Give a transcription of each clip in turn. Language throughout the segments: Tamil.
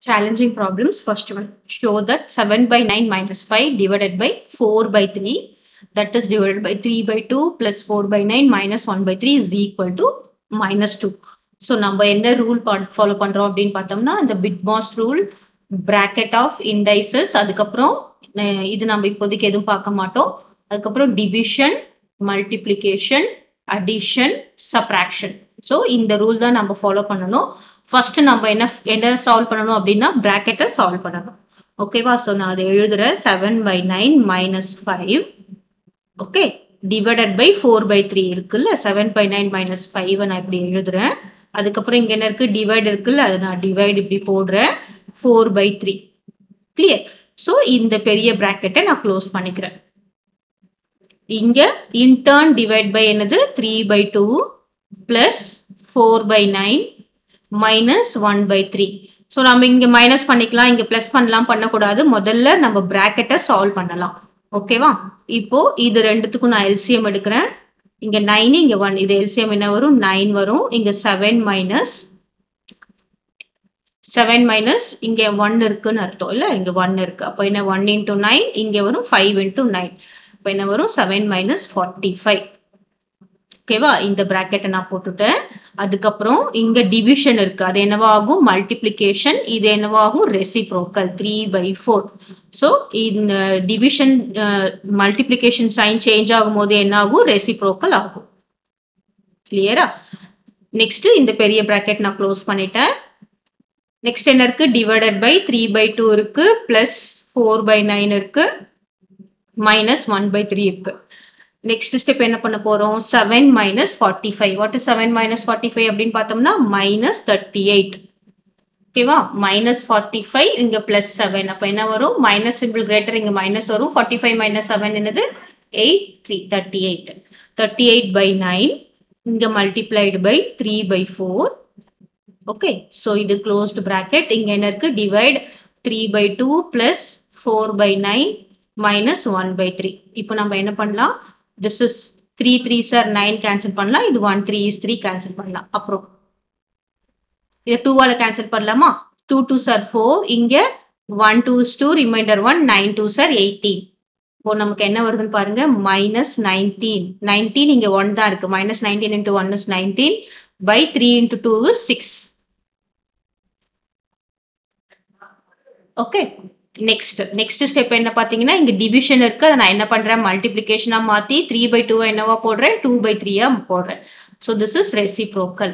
challenging problems. First one, show that 7 by 9 minus 5 divided by 4 by 3 that is divided by 3 by 2 plus 4 by 9 minus 1 by 3 is equal to minus 2. So நம்ம என்ன ரூல் ஃபாலோ பண்றோம் அப்படின்னு பார்த்தோம்னா இந்த BIDMAS rule bracket of indices அதுக்கப்புறம் அஹ் இது நம்ம இப்போதைக்கு எதுவும் பார்க்க மாட்டோம் அதுக்கப்புறம் division multiplication addition subtraction so இந்த ரூல் தான் நம்ம ஃபாலோ பண்ணணும் ஃபர்ஸ்ட் நம்ம என்ன என்ன சால்வ் பண்ணணும் அப்படின்னா பிராக்கெட்டை சால்வ் பண்ணணும் ஓகேவா ஸோ நான் அதை எழுதுறேன் seven by nine minus five okay divided by four by three இருக்குல்ல seven by nine minus five நான் இப்படி எழுதுறேன் அதுக்கப்புறம் இங்க என்ன இருக்கு டிவைட் இருக்குல்ல அது நான் டிவைட் இப்படி போடுறேன் four by three clear so இந்த பெரிய பிராக்கெட்டை நான் க்ளோஸ் பண்ணிக்கிறேன் இங்க இன்டர்ன் டிவைட் பை என்னது three by two plus four by nine minus one by three so நம்ம இங்க மைனஸ் பண்ணிக்கலாம் இங்க பிளஸ் பண்ணலாம் பண்ணக்கூடாது முதல்ல நம்ம பிராக்கெட்டை சால்வ் பண்ணலாம் ஓகேவா இப்போ இது ரெண்டுத்துக்கும் நான் எல்சிஎம் எடுக்கிறேன் இங்க நைன் இங்க ஒன் இது எல்சிஎம் என்ன வரும் நைன் வரும் இங்க செவன் மைனஸ் செவன் மைனஸ் இங்க ஒன் இருக்குன்னு அர்த்தம் இல்ல இங்க ஒன் இருக்கு அப்போ என்ன ஒன் இன்டூ நைன் இங்க வரும் ஃபைவ் இன்டூ நைன் இப்போ என்ன வரும் செவன் மைனஸ் ஃபார்ட்டி ஃபைவ் ஓகேவா இந்த பிராக்கெட்டை நான் போட்டுட்டேன் அதுக்கப்புறம் இங்க டிவிஷன் இருக்கு அது என்னவாகும் மல்டிப்ளிகேஷன் இது என்னவாகும் reciprocal three by four so இந்த டிவிஷன் மல்டிப்ளிகேஷன் சைன் சேஞ்ச் ஆகும் போது என்ன ஆகும் ரெசிப்ரோக்கல் ஆகும் கிளியரா நெக்ஸ்ட் இந்த பெரிய பிராக்கெட் நான் க்ளோஸ் பண்ணிட்டேன் நெக்ஸ்ட் என்ன இருக்கு divided by three by two இருக்கு பிளஸ் ஃபோர் பை நைன் இருக்கு மைனஸ் ஒன் பை த்ரீ இருக்கு நெக்ஸ்ட் ஸ்டெப் என்ன பண்ண போறோம் seven minus forty five what is seven minus forty five அப்படின்னு பார்த்தோம்னா மைனஸ் தேர்ட்டி எயிட் ஓகேவா மைனஸ் ஃபார்ட்டி ஃபைவ் இங்க பிளஸ் செவன் அப்ப என்ன வரும் மைனஸ் சிம்பிள் கிரேட்டர் இங்க மைனஸ் வரும் ஃபார்ட்டி ஃபைவ் மைனஸ் செவன் என்னது eight three thirty eight thirty eight by nine இங்க multiplied by three by four okay so இது க்ளோஸ்டு பிராக்கெட் இங்க என்ன இருக்கு divide three by two plus four by nine minus one by three இப்போ நம்ம என்ன பண்ணலாம் திஸ் இஸ் த்ரீ த்ரீ சார் நைன் கேன்சல் பண்ணலாம் இது one three is three cancel பண்ணலாம் அப்புறம் இதை டூவால கேன்சல் பண்ணலாமா டூ டூ சார் ஃபோர் இங்க one two is two remainder one nine two சார் எயிட்டீன் இப்போ நமக்கு என்ன வருதுன்னு பாருங்க மைனஸ் நைன்டீன் நைன்டீன் இங்க ஒன் தான் இருக்கு minus nineteen into one is nineteen by three into two is six okay next next step என்ன பாத்தீங்கன்னா இங்க டிவிஷன் இருக்கு அதை நான் என்ன பண்றேன் மல்டிபிளிகேஷனா மாத்தி த்ரீ பை டூ என்னவா போடுறேன் டூ பை த்ரீயா போடுறேன் ஸோ திஸ் இஸ் ரெசிப்ரோக்கல்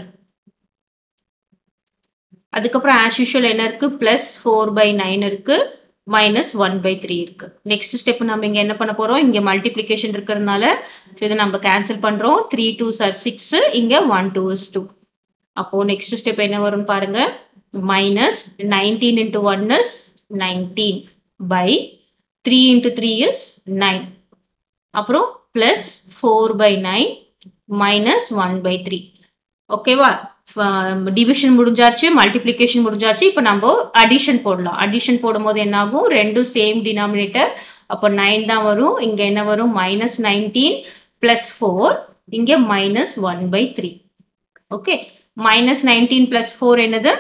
அதுக்கப்புறம் ஆஸ் யூஷுவல் என்ன இருக்கு பிளஸ் ஃபோர் பை நைன் இருக்கு மைனஸ் ஒன் பை த்ரீ இருக்கு நெக்ஸ்ட் ஸ்டெப் நம்ம இங்க என்ன பண்ண போறோம் இங்க மல்டிபிளிகேஷன் இருக்கிறதுனால இதை நம்ம கேன்சல் பண்றோம் த்ரீ டூ சார் சிக்ஸ் இங்க ஒன் டூ இஸ் டூ அப்போ நெக்ஸ்ட் ஸ்டெப் என்ன வரும்னு பாருங்க minus nineteen into one is 19 by 3 into 3 is 9 அப்புறம் plus 4 by 9 minus 1 by 3 ஓகேவா டிவிஷன் முடிஞ்சாச்சு மல்டிப்ளிகேஷன் முடிஞ்சாச்சு இப்போ நம்ம அடிஷன் போடலாம் அடிஷன் போடும்போது என்ன ஆகும் ரெண்டும் சேம் டினாமினேட்டர் அப்போ நைன் தான் வரும் இங்க என்ன வரும் மைனஸ் நைன்டீன் பிளஸ் ஃபோர் இங்க minus one by three okay minus nineteen plus four என்னது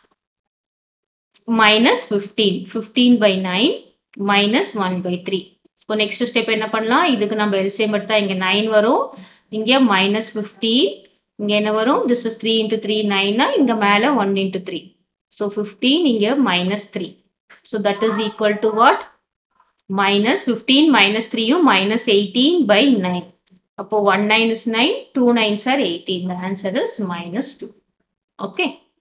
minus 15 15 by 9 minus 1 by 3 இப்போ நெக்ஸ்ட் ஸ்டெப் என்ன பண்ணலாம் இதுக்கு நம்ம எல்சிஎம் எடுத்தா இங்க 9 வரும் இங்க மைனஸ் 15 இங்க என்ன வரும் this is three into three நைனா இங்க மேல one into three so fifteen இங்க minus three so that is equal to what minus fifteen மைனஸ் த்ரீயும் மைனஸ் எயிட்டீன் பை நைன் அப்போ one nine is nine two nine சார் eighteen the answer is minus two okay